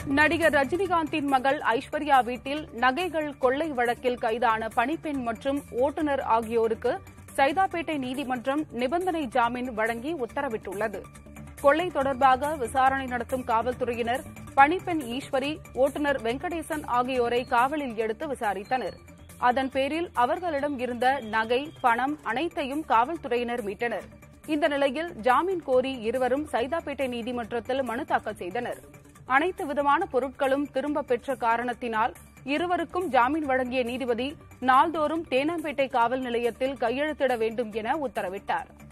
நடிகர் ரஜினிகாந்தின் மகள் ஐஸ்வர்யா வீட்டில் நகைகள் கொள்ளை வழக்கில் கைதான பணிப்பெண் மற்றும் ஓட்டுநர் ஆகியோருக்கு சைதாப்பேட்டை நீதிமன்றம் நிபந்தனை ஜாமீன் வழங்கி உத்தரவிட்டுள்ளது கொள்ளை தொடர்பாக விசாரணை நடத்தும் காவல்துறையினர் பணிப்பெண் ஈஸ்வரி ஓட்டுநர் வெங்கடேசன் ஆகியோரை காவலில் எடுத்து விசாரித்தனர் அதன் பேரில் அவர்களிடம் இருந்த நகை பணம் அனைத்தையும் காவல்துறையினர் மீட்டனர் இந்த நிலையில் ஜாமீன் கோரி இருவரும் சைதாப்பேட்டை நீதிமன்றத்தில் மனு தாக்கல் செய்தனர் அனைத்து விதமான பொருட்களும் திரும்ப பெற்ற காரணத்தினால் இருவருக்கும் ஜாமீன் வழங்கிய நீதிபதி நாள்தோறும் தேனாம்பேட்டை காவல் நிலையத்தில் கையெழுத்திட வேண்டும் என உத்தரவிட்டார்